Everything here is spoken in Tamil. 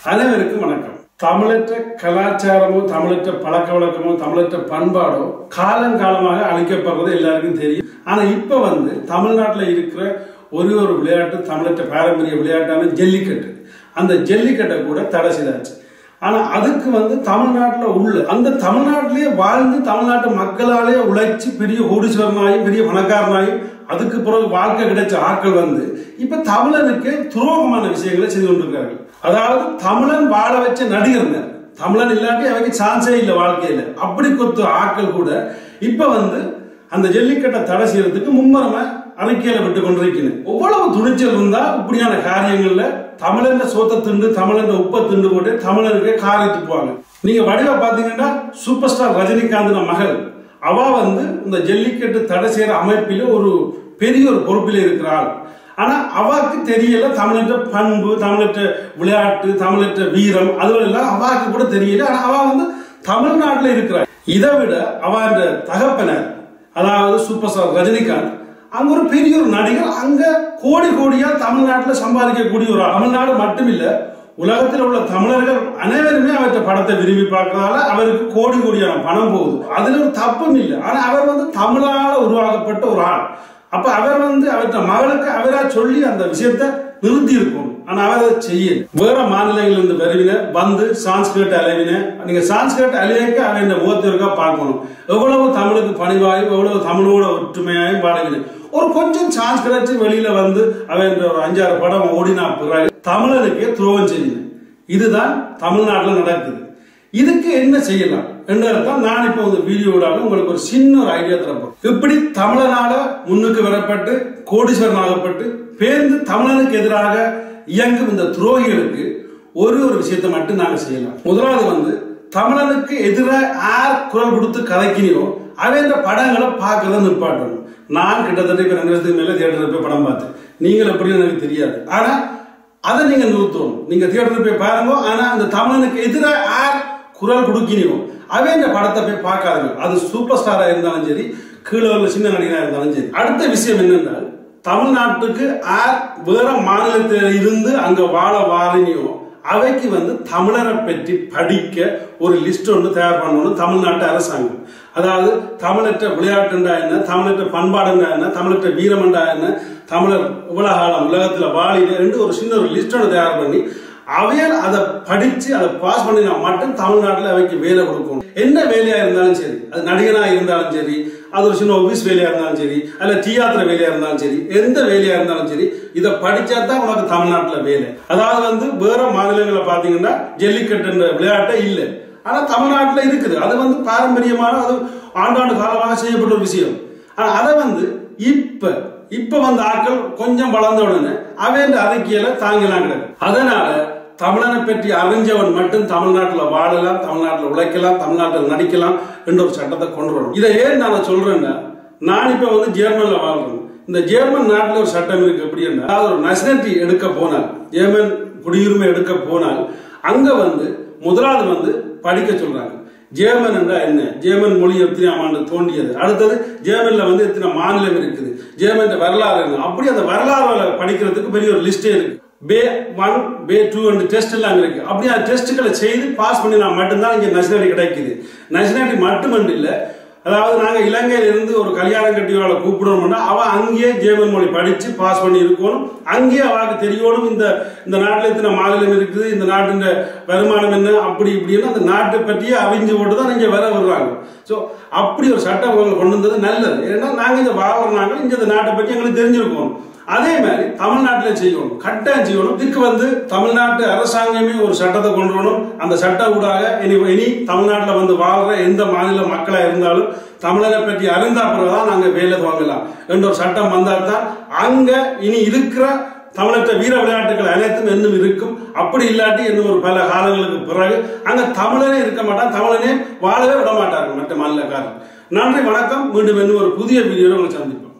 அனைவருக்கும் வணக்கம் தமிழற்ற கலாச்சாரமோ தமிழற்ற பழக்க வழக்கமோ தமிழற்ற பண்பாடோ காலங்காலமாக அழிக்கப்படுறது எல்லாருக்கும் தெரியும் ஆனா இப்ப வந்து தமிழ்நாட்டுல இருக்கிற ஒரே ஒரு விளையாட்டு தமிழற்ற பாரம்பரிய விளையாட்டான ஜல்லிக்கட்டு அந்த ஜல்லிக்கட்டை கூட தடை செய்தாச்சு ஆனா அதுக்கு வந்து தமிழ்நாட்டுல உள்ள அந்த தமிழ்நாட்டிலேயே வாழ்ந்து தமிழ்நாட்டு மக்களாலே உழைச்சி பெரிய கோடீஸ்வரனாயும் பெரிய பணக்காரனாயும் அதுக்கு பிறகு வாழ்க்கை கிடைச்ச ஆட்கள் வந்து இப்ப தமிழனுக்கு துரோகமான விஷயங்களை செய்து கொண்டிருக்கிறார்கள் அதாவது தமிழன் வாழ வச்ச நடிகர் தமிழன் இல்லாட்டி அவருக்கு சான்ஸே இல்லை வாழ்க்கையில அப்படி கொத்து ஆட்கள் கூட இப்ப வந்து அந்த ஜல்லிக்கட்டை தடை செய்யறதுக்கு மும்மரமா அறிக்கையில விட்டு கொண்டிருக்கிறேன் எவ்வளவு துணிச்சல் இருந்தா இப்படியான காரியங்கள்ல தமிழன் சோத்த திண்டு தமிழன் உப்ப திண்டு போட்டு தமிழனுக்கு காரை துப்புவாங்க நீங்க வடிவா பாத்தீங்கன்னா சூப்பர் ஸ்டார் ரஜினிகாந்த் மகள் அவ வந்து இந்த ஜல்லிக்கட்டு தடை செய்யற அமைப்பில ஒரு பெரிய ஒரு பொறுப்பில் இருக்கிறாள் ஆனா அவருக்கு தெரியல தமிழற்ற பண்பு தமிழற்ற விளையாட்டு தமிழற்ற வீரம் அதுவெல்லாம் அவாக்கு கூட தெரியல ஆனா அவ வந்து தமிழ்நாட்டுல இருக்கிறாள் இதை விட அவ அந்த தகப்பனர் அதாவது சூப்பர் ஸ்டார் ரஜினிகாந்த் அங்க ஒரு பெரிய ஒரு நடிகர் அங்க கோடி கோடியா தமிழ்நாட்டுல சம்பாதிக்கக்கூடிய ஒரு தமிழ்நாடு மட்டுமில்ல உலகத்தில் உள்ள தமிழர்கள் அனைவருமே அவற்றை படத்தை விரும்பி பார்க்கறதால அவருக்கு கோடி கோடியான பணம் போகுது அதுல ஒரு தப்பும் இல்லை ஆனா அவர் வந்து தமிழால உருவாக்கப்பட்ட ஒரு ஆள் அப்ப அவர் வந்து அவற்றை மகளுக்கு அவரா சொல்லி அந்த விஷயத்த நிறுத்தி இருக்கும் ஆனா அவர் அதை செய்ய வேற மாநிலங்கள் இருந்து வருவின வந்து சான்ஸ்கிரிட் அலைவின நீங்க சான்ஸ்கிரிட் அலையக்க அவன் இந்த முகத்திற்கா பார்க்கணும் எவ்வளவு தமிழுக்கு பணிவாயும் எவ்வளவு தமிழோட ஒற்றுமையாயும் பாடுகிறேன் ஒரு கொஞ்சம் சான்ஸ் கிடைச்சு வெளியில வந்து அவன் ஒரு அஞ்சாறு படம் ஓடினா பிறகு தமிழனுக்கு துரோகம் செய்யணும் இதுதான் தமிழ்நாட்டில் நடக்குது இதுக்கு என்ன செய்யலாம் என்றதான் நான் இப்போ இந்த வீடியோடாக உங்களுக்கு ஒரு சின்ன ஒரு ஐடியா தரப்போம் இப்படி தமிழனால முன்னுக்கு வரப்பட்டு கோடீஸ்வரன் ஆகப்பட்டு பேர்ந்து தமிழனுக்கு எதிராக இயங்கும் இந்த துரோகிகளுக்கு ஒரு ஒரு விஷயத்தை மட்டும் நாங்க செய்யலாம் முதலாவது வந்து தமிழனுக்கு எதிராக யார் குரல் கொடுத்து கதைக்கினியோ அவன் இந்த படங்களை பார்க்கறத நிப்பாட்டணும் நான் கிட்டத்தட்ட இப்ப ரெண்டு வருஷத்துக்கு மேல தியேட்டர் போய் படம் பார்த்தேன் நீங்கள் எப்படின்னு எனக்கு தெரியாது ஆனா அதை நீங்க நிறுத்தணும் நீங்க தியேட்டர் போய் பாருங்க ஆனா அந்த தமிழனுக்கு எதிராக யார் குரல் கொடுக்கினியோ அவன் இந்த படத்தை போய் பார்க்காதுங்க அது சூப்பர் ஸ்டாரா இருந்தாலும் சரி கீழே உள்ள சின்ன நடிகராக இருந்தாலும் சரி அடுத்த விஷயம் என்னென்றால் தமிழ்நாட்டுக்கு ஆர் வேற மாநிலத்தில் இருந்து அங்க வாழ வாழினியோ அவைக்கு வந்து தமிழரை பற்றி படிக்க ஒரு லிஸ்ட் ஒன்று தயார் பண்ணணும் தமிழ்நாட்டு அரசாங்கம் அதாவது தமிழற்ற விளையாட்டுண்டா என்ன தமிழற்ற பண்பாடுண்டா என்ன தமிழற்ற வீரமண்டா என்ன தமிழர் இவ்வளவு காலம் உலகத்துல வாழின என்று ஒரு சின்ன ஒரு லிஸ்ட் ஒன்று தயார் பண்ணி அவையால் அதை படிச்சு அதை பாஸ் பண்ணினா மட்டும் தமிழ்நாட்டில் அவைக்கு வேலை கொடுக்கணும் என்ன வேலையா இருந்தாலும் சரி அது நடிகனா இருந்தாலும் சரி அது ஒரு சின்ன ஆபீஸ் வேலையா இருந்தாலும் சரி அல்ல தியாத்திர வேலையா இருந்தாலும் சரி எந்த வேலையா இருந்தாலும் சரி இதை படிச்சா தான் உனக்கு தமிழ்நாட்டில் வேலை அதாவது வந்து வேற மாநிலங்களை பார்த்தீங்கன்னா ஜல்லிக்கட்டுன்ற விளையாட்டே இல்லை ஆனா தமிழ்நாட்டில் இருக்குது அது வந்து பாரம்பரியமான அது ஆண்டாண்டு காலமாக செய்யப்பட்ட ஒரு விஷயம் ஆனா அதை வந்து இப்ப இப்ப வந்த ஆட்கள் கொஞ்சம் வளர்ந்த உடனே அவன் அறிக்கையில தாங்கலாம் கிடக்கு அதனால தமிழனை பற்றி அறிஞ்சவன் மட்டும் தமிழ்நாட்டில் வாழலாம் தமிழ்நாட்டில் உழைக்கலாம் தமிழ்நாட்டில் நடிக்கலாம் என்ற ஒரு சட்டத்தை கொண்டு வரணும் இதை ஏன் நான் சொல்றேன்னா நான் இப்ப வந்து ஜெர்மன்ல வாழ்றேன் இந்த ஜெர்மன் நாட்டில் ஒரு சட்டம் இருக்கு எப்படின்னா அதாவது ஒரு நெஷனாலிட்டி எடுக்க போனால் ஜெர்மன் குடியுரிமை எடுக்க போனால் அங்க வந்து முதலாவது வந்து படிக்க சொல்றாங்க ஜேர்மன் என்றா என்ன ஜேர்மன் மொழி எத்தனை ஆண்டு தோண்டியது அடுத்தது ஜேர்மன்ல வந்து எத்தனை மாநிலம் இருக்குது ஜேர்மன் வரலாறு என்ன அப்படி அந்த வரலாறு படிக்கிறதுக்கு பெரிய ஒரு லிஸ்டே இருக்கு pay one pay two and test எல்லாம் இருக்கு அப்படி அந்த டெஸ்ட்டுகளை செய்து பாஸ் பண்ணினா மட்டும்தான் இங்க நேஷனாலிட்டி கிடைக்குது நேஷனாலிட்டி மட்டுமன்று இல்லை அதாவது நாங்க இலங்கையில இருந்து ஒரு கல்யாணம் கட்டியவளை கூப்பிடணும்னா அவ அங்கேயே ஜேர்மன் மொழி படிச்சு பாஸ் பண்ணி இருக்கணும் அங்கேயே அவளுக்கு தெரியணும் இந்த இந்த நாட்டில் இத்தனை மாநிலம் இருக்குது இந்த நாட்டின் வருமானம் என்ன அப்படி இப்படின்னு அந்த நாட்டை பற்றியே அறிஞ்சு போட்டு தான் இங்க வர வருவாங்க ஸோ அப்படி ஒரு சட்டம் அவங்க கொண்டு வந்தது நல்லது ஏன்னா நாங்க இங்க வாழ்றனாங்க இங்க இந்த நாட்டை பற்றி எங்களுக்கு தெரிஞ்சிருக்கோம் அதே மாதிரி தமிழ்நாட்டில் செய்யணும் கட்டாயம் செய்யணும் இதுக்கு வந்து தமிழ்நாட்டு அரசாங்கமே ஒரு சட்டத்தை கொண்டு வரணும் அந்த சட்ட ஊடாக இனி இனி தமிழ்நாட்டில் வந்து வாழ்ற எந்த மாநில மக்களாக இருந்தாலும் தமிழரை பற்றி அறிந்தா பிறகுதான் நாங்கள் வேலை வாங்கலாம் என்ற ஒரு சட்டம் வந்தால் தான் அங்க இனி இருக்கிற தமிழற்ற வீர விளையாட்டுகள் அனைத்தும் இன்னும் இருக்கும் அப்படி இல்லாட்டி இன்னும் ஒரு பல காலங்களுக்கு பிறகு அங்க தமிழனே இருக்க மாட்டான் தமிழனே வாழவே விட மாட்டார்கள் மற்ற மாநிலக்காரர் நன்றி வணக்கம் மீண்டும் இன்னும் ஒரு புதிய வீடியோவில் உங்களை சந்திப்போம்